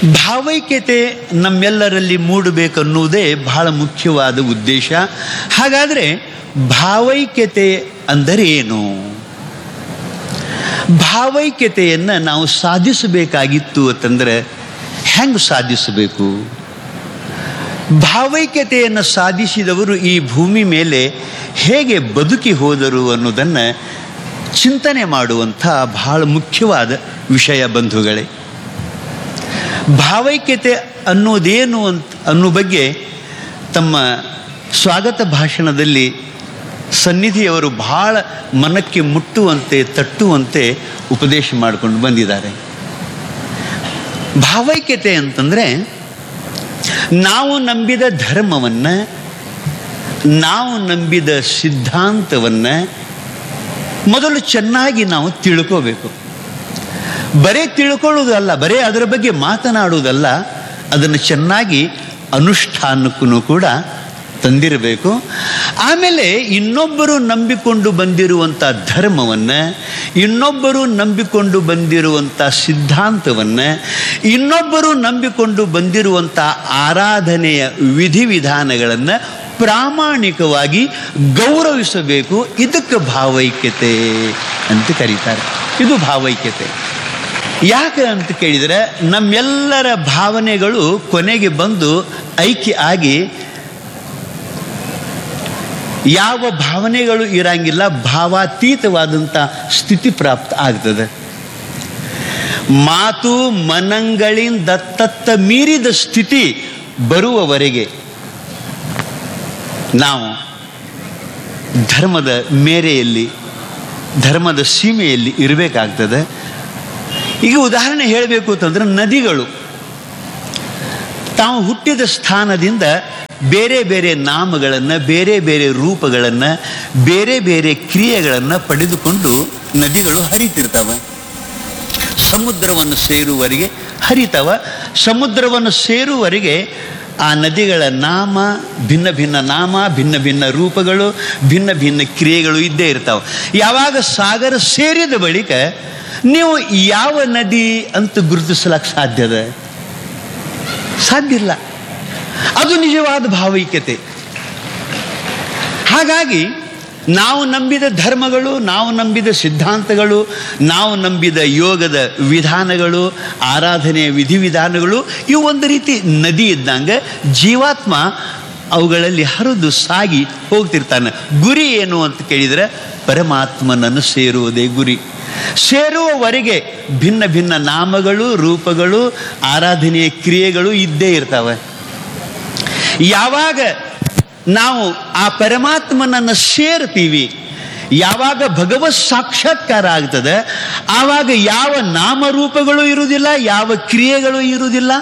ಭಾವೈಕ್ಯತೆ ನಮ್ಮೆಲ್ಲರಲ್ಲಿ ಮೂಡಬೇಕನ್ನುವುದೇ ಬಹಳ ಮುಖ್ಯವಾದ ಉದ್ದೇಶ ಹಾಗಾದರೆ ಭಾವೈಕ್ಯತೆ ಅಂದರೆ ಏನು ಭಾವೈಕ್ಯತೆಯನ್ನು ನಾವು ಸಾಧಿಸಬೇಕಾಗಿತ್ತು ಅಂತಂದರೆ ಹೆಂಗೆ ಸಾಧಿಸಬೇಕು ಭಾವೈಕ್ಯತೆಯನ್ನು ಸಾಧಿಸಿದವರು ಈ ಭೂಮಿ ಮೇಲೆ ಹೇಗೆ ಬದುಕಿ ಹೋದರು ಅನ್ನೋದನ್ನು ಚಿಂತನೆ ಮಾಡುವಂಥ ಬಹಳ ಮುಖ್ಯವಾದ ವಿಷಯ ಬಂಧುಗಳೇ ಭಾವೈಕ್ಯತೆ ಅನ್ನೋದೇನು ಅಂತ ಅನ್ನೋ ಬಗ್ಗೆ ತಮ್ಮ ಸ್ವಾಗತ ಭಾಷಣದಲ್ಲಿ ಸನ್ನಿಧಿಯವರು ಬಹಳ ಮನಕ್ಕೆ ಮುಟ್ಟುವಂತೆ ತಟ್ಟುವಂತೆ ಉಪದೇಶ ಮಾಡಿಕೊಂಡು ಬಂದಿದ್ದಾರೆ ಭಾವೈಕ್ಯತೆ ಅಂತಂದರೆ ನಾವು ನಂಬಿದ ಧರ್ಮವನ್ನು ನಾವು ನಂಬಿದ ಸಿದ್ಧಾಂತವನ್ನು ಮೊದಲು ಚೆನ್ನಾಗಿ ನಾವು ತಿಳ್ಕೋಬೇಕು ಬರೇ ತಿಳ್ಕೊಳ್ಳೋದಲ್ಲ ಬರೇ ಅದರ ಬಗ್ಗೆ ಮಾತನಾಡುವುದಲ್ಲ ಅದನ್ನು ಚೆನ್ನಾಗಿ ಅನುಷ್ಠಾನಕ್ಕೂ ಕೂಡ ತಂದಿರಬೇಕು ಆಮೇಲೆ ಇನ್ನೊಬ್ಬರು ನಂಬಿಕೊಂಡು ಬಂದಿರುವಂಥ ಧರ್ಮವನ್ನು ಇನ್ನೊಬ್ಬರು ನಂಬಿಕೊಂಡು ಬಂದಿರುವಂಥ ಸಿದ್ಧಾಂತವನ್ನು ಇನ್ನೊಬ್ಬರು ನಂಬಿಕೊಂಡು ಬಂದಿರುವಂಥ ಆರಾಧನೆಯ ವಿಧಿವಿಧಾನಗಳನ್ನು ಪ್ರಾಮಾಣಿಕವಾಗಿ ಗೌರವಿಸಬೇಕು ಇದಕ್ಕೆ ಭಾವೈಕ್ಯತೆ ಅಂತ ಕರೀತಾರೆ ಇದು ಭಾವೈಕ್ಯತೆ ಯಾಕೆ ಅಂತ ಕೇಳಿದರೆ ನಮ್ಮೆಲ್ಲರ ಭಾವನೆಗಳು ಕೊನೆಗೆ ಬಂದು ಐಕ್ಯ ಆಗಿ ಯಾವ ಭಾವನೆಗಳು ಇರಂಗಿಲ್ಲ ಭಾವಾತೀತವಾದಂಥ ಸ್ಥಿತಿ ಪ್ರಾಪ್ತ ಆಗ್ತದೆ ಮಾತು ಮನಂಗಳಿಂದ ತತ್ತ ಮೀರಿದ ಸ್ಥಿತಿ ಬರುವವರೆಗೆ ನಾವು ಧರ್ಮದ ಮೇರೆಯಲ್ಲಿ ಧರ್ಮದ ಸೀಮೆಯಲ್ಲಿ ಇರಬೇಕಾಗ್ತದೆ ಈಗ ಉದಾಹರಣೆ ಹೇಳಬೇಕು ಅಂತಂದ್ರೆ ನದಿಗಳು ತಾವು ಹುಟ್ಟಿದ ಸ್ಥಾನದಿಂದ ಬೇರೆ ಬೇರೆ ನಾಮಗಳನ್ನು ಬೇರೆ ಬೇರೆ ರೂಪಗಳನ್ನು ಬೇರೆ ಬೇರೆ ಕ್ರಿಯೆಗಳನ್ನು ಪಡೆದುಕೊಂಡು ನದಿಗಳು ಹರಿತಿರ್ತವೆ ಸಮುದ್ರವನ್ನು ಸೇರುವವರೆಗೆ ಹರಿತವ ಸಮುದ್ರವನ್ನು ಸೇರುವವರೆಗೆ ಆ ನದಿಗಳ ನಾಮ ಭಿನ್ನ ಭಿನ್ನ ನಾಮ ಭಿನ್ನ ಭಿನ್ನ ರೂಪಗಳು ಭಿನ್ನ ಭಿನ್ನ ಕ್ರಿಯೆಗಳು ಇದ್ದೇ ಇರ್ತಾವೆ ಯಾವಾಗ ಸಾಗರ ಸೇರಿದ ಬಳಿಕ ನೀವು ಯಾವ ನದಿ ಅಂತ ಗುರುತಿಸ್ಲಕ್ಕೆ ಸಾಧ್ಯದ ಸಾಧ್ಯ ಇಲ್ಲ ಅದು ನಿಜವಾದ ಭಾವೈಕ್ಯತೆ ಹಾಗಾಗಿ ನಾವು ನಂಬಿದ ಧರ್ಮಗಳು ನಾವು ನಂಬಿದ ಸಿದ್ಧಾಂತಗಳು ನಾವು ನಂಬಿದ ಯೋಗದ ವಿಧಾನಗಳು ಆರಾಧನೆಯ ವಿಧಿವಿಧಾನಗಳು ಇವು ಒಂದು ರೀತಿ ನದಿ ಇದ್ದಂಗೆ ಜೀವಾತ್ಮ ಅವುಗಳಲ್ಲಿ ಹರಿದು ಸಾಗಿ ಹೋಗ್ತಿರ್ತಾನೆ ಗುರಿ ಏನು ಅಂತ ಕೇಳಿದರೆ ಪರಮಾತ್ಮನನ್ನು ಸೇರುವುದೇ ಗುರಿ ಸೇರುವವರೆಗೆ ಭಿನ್ನ ಭಿನ್ನ ನಾಮಗಳು ರೂಪಗಳು ಆರಾಧನೆಯ ಕ್ರಿಯೆಗಳು ಇದ್ದೇ ಇರ್ತವೆ ಯಾವಾಗ ನಾವು ಆ ಪರಮಾತ್ಮನನ್ನು ಸೇರ್ತೀವಿ ಯಾವಾಗ ಭಗವತ್ ಸಾಕ್ಷಾತ್ಕಾರ ಆಗ್ತದೆ ಆವಾಗ ಯಾವ ನಾಮರೂಪಗಳು ಇರುವುದಿಲ್ಲ ಯಾವ ಕ್ರಿಯೆಗಳು ಇರುವುದಿಲ್ಲ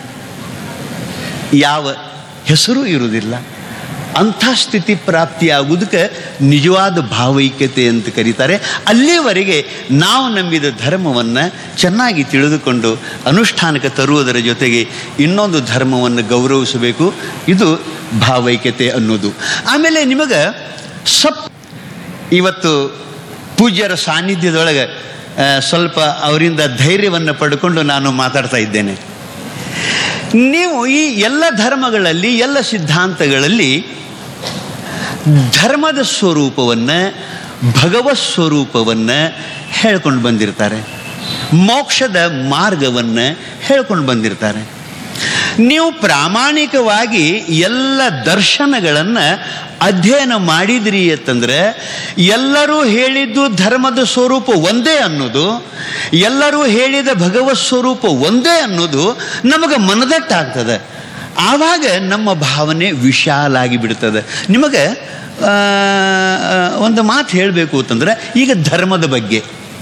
ಯಾವ ಹೆಸರು ಇರುವುದಿಲ್ಲ ಅಂಥ ಸ್ಥಿತಿ ಪ್ರಾಪ್ತಿಯಾಗುವುದಕ್ಕೆ ನಿಜವಾದ ಭಾವೈಕ್ಯತೆ ಅಂತ ಕರೀತಾರೆ ಅಲ್ಲಿವರೆಗೆ ನಾವು ನಂಬಿದ ಧರ್ಮವನ್ನು ಚೆನ್ನಾಗಿ ತಿಳಿದುಕೊಂಡು ಅನುಷ್ಠಾನಕ್ಕೆ ತರುವುದರ ಜೊತೆಗೆ ಇನ್ನೊಂದು ಧರ್ಮವನ್ನು ಗೌರವಿಸಬೇಕು ಇದು ಭಾವೈಕ್ಯತೆ ಅನ್ನೋದು ಆಮೇಲೆ ನಿಮಗೆ ಸಪ್ ಇವತ್ತು ಪೂಜ್ಯರ ಸಾನ್ನಿಧ್ಯದೊಳಗೆ ಆ, ಸ್ವಲ್ಪ ಅವರಿಂದ ಧೈರ್ಯವನ್ನು ಪಡ್ಕೊಂಡು ನಾನು ಮಾತಾಡ್ತಾ ಇದ್ದೇನೆ ನೀವು ಈ ಎಲ್ಲ ಧರ್ಮಗಳಲ್ಲಿ ಎಲ್ಲ ಸಿದ್ಧಾಂತಗಳಲ್ಲಿ ಧರ್ಮದ ಸ್ವರೂಪವನ್ನು ಭಗವತ್ ಸ್ವರೂಪವನ್ನು ಹೇಳ್ಕೊಂಡು ಬಂದಿರ್ತಾರೆ ಮೋಕ್ಷದ ಮಾರ್ಗವನ್ನು ಹೇಳ್ಕೊಂಡು ಬಂದಿರ್ತಾರೆ ನೀವು ಪ್ರಾಮಾಣಿಕವಾಗಿ ಎಲ್ಲ ದರ್ಶನಗಳನ್ನು ಅಧ್ಯಯನ ಮಾಡಿದ್ರಿ ಅಂತಂದ್ರೆ ಎಲ್ಲರೂ ಹೇಳಿದ್ದು ಧರ್ಮದ ಸ್ವರೂಪ ಒಂದೇ ಅನ್ನೋದು ಎಲ್ಲರೂ ಹೇಳಿದ ಭಗವತ್ ಸ್ವರೂಪ ಒಂದೇ ಅನ್ನೋದು ನಮಗೆ ಮನದಟ್ಟಾಗ್ತದೆ ಆವಾಗ ನಮ್ಮ ಭಾವನೆ ವಿಶಾಲ ಆಗಿ ಬಿಡ್ತದೆ ನಿಮಗೆ ಆ, ಒಂದು ಮಾತು ಹೇಳಬೇಕು ಅಂತಂದ್ರೆ ಈಗ ಧರ್ಮದ ಬಗ್ಗೆ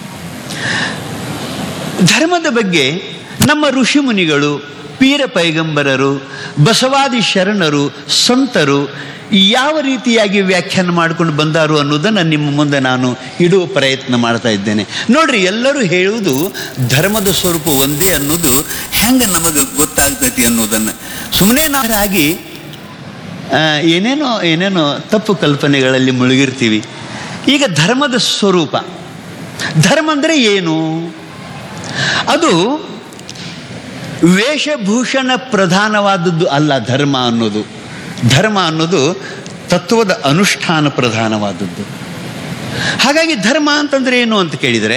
ಧರ್ಮದ ಬಗ್ಗೆ ನಮ್ಮ ಋಷಿಮುನಿಗಳು ಪೀರ ಪೈಗಂಬರರು ಬಸವಾದಿ ಶರಣರು ಸಂತರು ಯಾವ ರೀತಿಯಾಗಿ ವ್ಯಾಖ್ಯಾನ ಮಾಡ್ಕೊಂಡು ಬಂದಾರು ಅನ್ನೋದನ್ನು ನಿಮ್ಮ ಮುಂದೆ ನಾನು ಇಡುವ ಪ್ರಯತ್ನ ಮಾಡ್ತಾ ಇದ್ದೇನೆ ನೋಡ್ರಿ ಎಲ್ಲರೂ ಹೇಳುವುದು ಧರ್ಮದ ಸ್ವರೂಪ ಒಂದೇ ಅನ್ನೋದು ಹೆಂಗೆ ನಮಗೆ ಗೊತ್ತಾಗ್ತೈತಿ ಅನ್ನೋದನ್ನು ಸುಮ್ಮನೆ ನಾರಾಗಿ ಆ, ಏನೇನೋ ಏನೇನೋ ತಪ್ಪು ಕಲ್ಪನೆಗಳಲ್ಲಿ ಮುಳುಗಿರ್ತೀವಿ ಈಗ ಧರ್ಮದ ಸ್ವರೂಪ ಧರ್ಮ ಅಂದರೆ ಏನು ಅದು ವೇಷಭೂಷಣ ಪ್ರಧಾನವಾದದ್ದು ಅಲ್ಲ ಧರ್ಮ ಅನ್ನೋದು ಧರ್ಮ ಅನ್ನೋದು ತತ್ವದ ಅನುಷ್ಠಾನ ಪ್ರಧಾನವಾದದ್ದು ಹಾಗಾಗಿ ಧರ್ಮ ಅಂತಂದ್ರೆ ಏನು ಅಂತ ಕೇಳಿದರೆ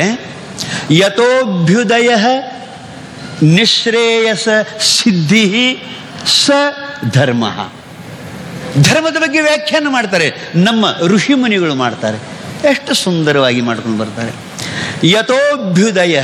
ಯಥೋಭ್ಯುದಯ ನಿಶ್ರೇಯಸ ಸಿದ್ಧಿ ಸ ಧರ್ಮ ಧರ್ಮದ ಬಗ್ಗೆ ವ್ಯಾಖ್ಯಾನ ಮಾಡ್ತಾರೆ ನಮ್ಮ ಋಷಿ ಮುನಿಗಳು ಮಾಡ್ತಾರೆ ಎಷ್ಟು ಸುಂದರವಾಗಿ ಮಾಡ್ಕೊಂಡು ಬರ್ತಾರೆ ಯಥೋಭ್ಯುದಯ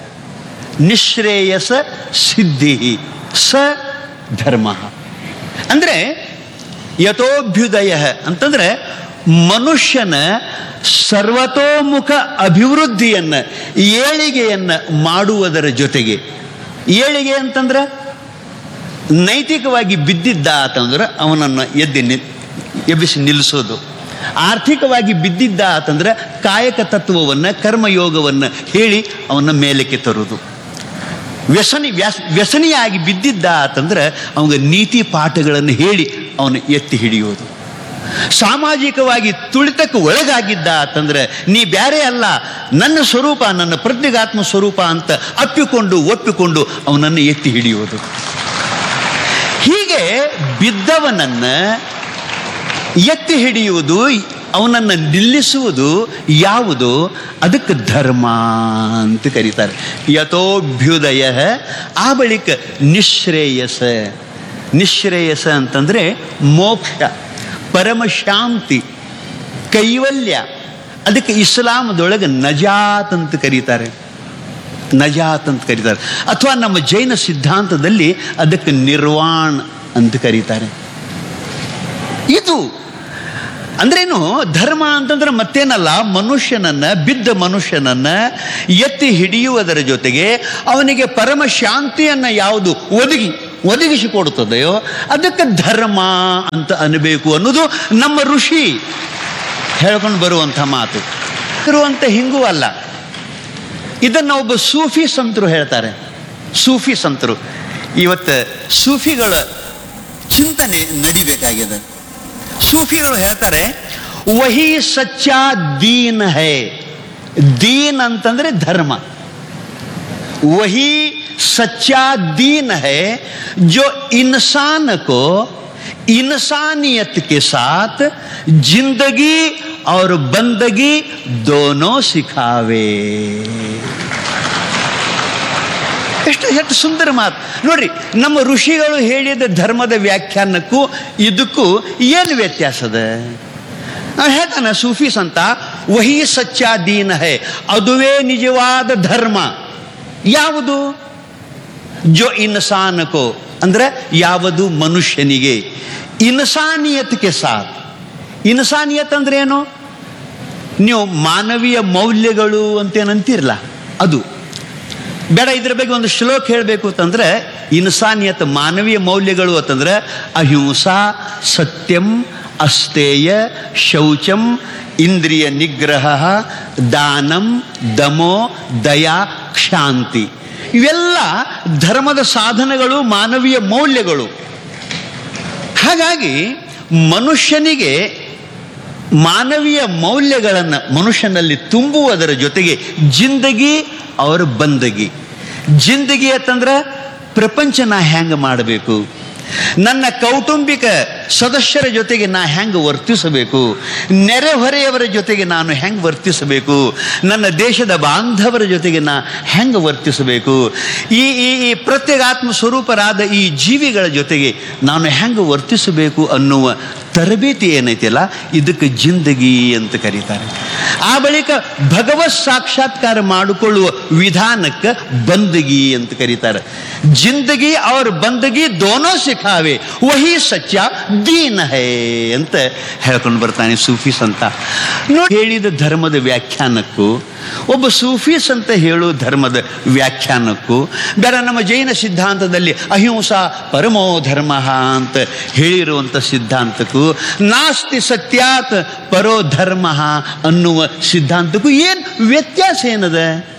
ನಿಶ್ರೇಯಸ ಸಿದ್ಧಿ ಸ ಧರ್ಮ ಅಂದರೆ ಯಥೋಭ್ಯುದಯ ಅಂತಂದ್ರೆ ಮನುಷ್ಯನ ಸರ್ವತೋಮುಖ ಅಭಿವೃದ್ಧಿಯನ್ನು ಏಳಿಗೆಯನ್ನು ಮಾಡುವುದರ ಜೊತೆಗೆ ಏಳಿಗೆ ಅಂತಂದ್ರೆ ನೈತಿಕವಾಗಿ ಬಿದ್ದಿದ್ದ ಆತಂದ್ರೆ ಅವನನ್ನು ಎದ್ದು ನಿ ಎಬ್ಬಿಸಿ ನಿಲ್ಲಿಸೋದು ಆರ್ಥಿಕವಾಗಿ ಬಿದ್ದಿದ್ದ ಆತಂದ್ರೆ ಕಾಯಕ ತತ್ವವನ್ನು ಕರ್ಮಯೋಗವನ್ನು ಹೇಳಿ ಅವನ ಮೇಲಕ್ಕೆ ತರುವುದು ವ್ಯಸನಿ ವ್ಯಸ್ ವ್ಯಸನಿಯಾಗಿ ಬಿದ್ದಿದ್ದ ಆತಂದ್ರೆ ಅವನಿಗೆ ನೀತಿ ಪಾಠಗಳನ್ನು ಹೇಳಿ ಅವನು ಎತ್ತಿ ಹಿಡಿಯೋದು ಸಾಮಾಜಿಕವಾಗಿ ತುಳಿತಕ್ಕೆ ಒಳಗಾಗಿದ್ದ ಅಂತಂದ್ರೆ ನೀ ಬ್ಯಾರೆ ಅಲ್ಲ ನನ್ನ ಸ್ವರೂಪ ನನ್ನ ಪ್ರಜ್ಞೆಗಾತ್ಮ ಸ್ವರೂಪ ಅಂತ ಅಪ್ಪಿಕೊಂಡು ಒಪ್ಪಿಕೊಂಡು ಅವನನ್ನು ಎತ್ತಿ ಹಿಡಿಯೋದು ಹೀಗೆ ಬಿದ್ದವನನ್ನ ಎತ್ತಿ ಹಿಡಿಯುವುದು ಅವನನ್ನು ನಿಲ್ಲಿಸುವುದು ಯಾವುದು ಅದಕ್ಕೆ ಧರ್ಮ ಅಂತ ಕರೀತಾರೆ ಯಥೋಭ್ಯುದಯ ಆ ಬಳಿಕ ನಿಶ್ರೇಯಸ ನಿಶ್ರೇಯಸ ಅಂತಂದ್ರೆ ಮೋಕ್ಷ ಪರಮಶಾಂತಿ ಕೈವಲ್ಯ ಅದಕ್ಕೆ ಇಸ್ಲಾಮದೊಳಗೆ ನಜಾತ್ ಅಂತ ಕರೀತಾರೆ ನಜಾತ್ ಅಂತ ಕರೀತಾರೆ ಅಥವಾ ನಮ್ಮ ಜೈನ ಸಿದ್ಧಾಂತದಲ್ಲಿ ಅದಕ್ಕೆ ನಿರ್ವಾಣ್ ಅಂತ ಕರೀತಾರೆ ಇದು ಅಂದ್ರೇನು ಧರ್ಮ ಅಂತಂದ್ರೆ ಮತ್ತೇನಲ್ಲ ಮನುಷ್ಯನನ್ನ ಬಿದ್ದ ಮನುಷ್ಯನನ್ನ ಎತ್ತಿ ಹಿಡಿಯುವುದರ ಜೊತೆಗೆ ಅವನಿಗೆ ಪರಮ ಶಾಂತಿಯನ್ನ ಯಾವುದು ಒದಗಿ ಒದಗಿಸಿಕೊಡುತ್ತದೆಯೋ ಅದಕ್ಕೆ ಧರ್ಮ ಅಂತ ಅನ್ನಬೇಕು ಅನ್ನೋದು ನಮ್ಮ ಋಷಿ ಹೇಳ್ಕೊಂಡು ಬರುವಂಥ ಮಾತು ಇರುವಂಥ ಹಿಂಗೂ ಅಲ್ಲ ಇದನ್ನು ಒಬ್ಬ ಸೂಫಿ ಸಂತರು ಹೇಳ್ತಾರೆ ಸೂಫಿ ಸಂತರು ಇವತ್ತು ಸೂಫಿಗಳ ಚಿಂತನೆ ನಡಿಬೇಕಾಗಿದೆ ಸೂಫಿಗಳು ಹೇಳ್ತಾರೆ ವಹಿ ಸಚ್ಚಾ ದೀನ್ ಹೈ ದೀನ್ ಅಂತಂದ್ರೆ ಧರ್ಮ वही सच्चा दीन है जो इंसान को इंसानियत के साथ जिंदगी और बंदगी दोनों सिखावे ಎಷ್ಟು ಎಷ್ಟು ಸುಂದರ ಮಾತು ನೋಡ್ರಿ ನಮ್ಮ ಋಷಿಗಳು ಹೇಳಿದ ಧರ್ಮದ ವ್ಯಾಖ್ಯಾನಕ್ಕೂ ಇದಕ್ಕೂ ಏನು ವ್ಯತ್ಯಾಸದ ನಾವು ಹೇಳ್ತಾನೆ ಸೂಫಿ ಸಂತ ವಹಿ ಸಚ್ಚಾ ದೀನ ಹೈ ಅದುವೇ ನಿಜವಾದ ಧರ್ಮ ಯಾವುದು ಜೋ ಇನ್ಸಾನಕೋ ಅಂದ್ರೆ ಯಾವುದು ಮನುಷ್ಯನಿಗೆ ಇನ್ಸಾನಿಯತ್ಗೆ ಸಾಥ್ ಇನ್ಸಾನಿಯತ್ ಅಂದ್ರೆ ಏನು ನೀವು ಮಾನವೀಯ ಮೌಲ್ಯಗಳು ಅಂತೇನಂತಿರಲ್ಲ ಅದು ಬೇಡ ಇದ್ರ ಬಗ್ಗೆ ಒಂದು ಶ್ಲೋಕ ಹೇಳಬೇಕು ಅಂತಂದ್ರೆ ಇನ್ಸಾನಿಯತ್ ಮಾನವೀಯ ಮೌಲ್ಯಗಳು ಅಂತಂದ್ರೆ ಅಹಿಂಸಾ ಸತ್ಯಂ ಅಸ್ತೇಯ ಶೌಚಂ ಇಂದ್ರಿಯ ನಿಗ್ರಹ ದಾನಂ ದಮೋ ದಯಾ ಕ್ಷಾಂತಿ ಇವೆಲ್ಲ ಧರ್ಮದ ಸಾಧನಗಳು ಮಾನವೀಯ ಮೌಲ್ಯಗಳು ಹಾಗಾಗಿ ಮನುಷ್ಯನಿಗೆ ಮಾನವೀಯ ಮೌಲ್ಯಗಳನ್ನು ಮನುಷ್ಯನಲ್ಲಿ ತುಂಬುವುದರ ಜೊತೆಗೆ ಜಿಂದಗಿ ಅವರ ಬಂದಗಿ ಜಿಂದಗಿ ಅಂತಂದ್ರೆ ಪ್ರಪಂಚ ನಾ ಹೆಂಗೆ ಮಾಡಬೇಕು ನನ್ನ ಕೌಟುಂಬಿಕ ಸದಸ್ಯರ ಜೊತೆಗೆ ನಾ ಹೆಂಗೆ ವರ್ತಿಸಬೇಕು ನೆರೆಹೊರೆಯವರ ಜೊತೆಗೆ ನಾನು ಹೆಂಗೆ ವರ್ತಿಸಬೇಕು ನನ್ನ ದೇಶದ ಬಾಂಧವರ ಜೊತೆಗೆ ನಾ ಹೆಂಗೆ ವರ್ತಿಸಬೇಕು ಈ ಈ ಈ ಪ್ರತ್ಯೇಗಾತ್ಮ ಸ್ವರೂಪರಾದ ಈ ಜೀವಿಗಳ ಜೊತೆಗೆ ನಾನು ಹೆಂಗೆ ವರ್ತಿಸಬೇಕು ಅನ್ನುವ ತರಬೇತಿ ಏನೈತಿಲ್ಲ ಇದಕ್ಕೆ ಜಿಂದಗಿ ಅಂತ ಕರೀತಾರೆ ಆ ಬಳಿಕ ಭಗವತ್ ಸಾಕ್ಷಾತ್ಕಾರ ಮಾಡಿಕೊಳ್ಳುವ ವಿಧಾನಕ್ಕೆ ಬಂದಗಿ ಅಂತ ಕರೀತಾರೆ ಜಿಂದಗಿ ಅವ್ರ ಬಂದಗಿ ದೋನೋ ಸಿಖಾವೆ ವಹಿ ಸತ್ಯ ದೀನ ಹೇ ಅಂತ ಹೇಳ್ಕೊಂಡು ಬರ್ತಾನೆ ಸೂಫೀಸ್ ಅಂತ ನೋಡಿ ಹೇಳಿದ ಧರ್ಮದ ವ್ಯಾಖ್ಯಾನಕ್ಕೂ ಒಬ್ಬ ಸೂಫೀಸ್ ಅಂತ ಹೇಳೋ ಧರ್ಮದ ವ್ಯಾಖ್ಯಾನಕ್ಕೂ ಬೇರೆ ನಮ್ಮ ಜೈನ ಸಿದ್ಧಾಂತದಲ್ಲಿ ಅಹಿಂಸಾ ಪರಮೋ ಧರ್ಮ ಅಂತ ಹೇಳಿರುವಂಥ ಸಿದ್ಧಾಂತಕ್ಕೂ ನಾಸ್ತಿ ಸತ್ಯಾತ್ ಪರೋ ಧರ್ಮ ಅನ್ನುವ ಸಿದ್ಧಾಂತಕ್ಕೂ ಏನು ವ್ಯತ್ಯಾಸ ಏನದ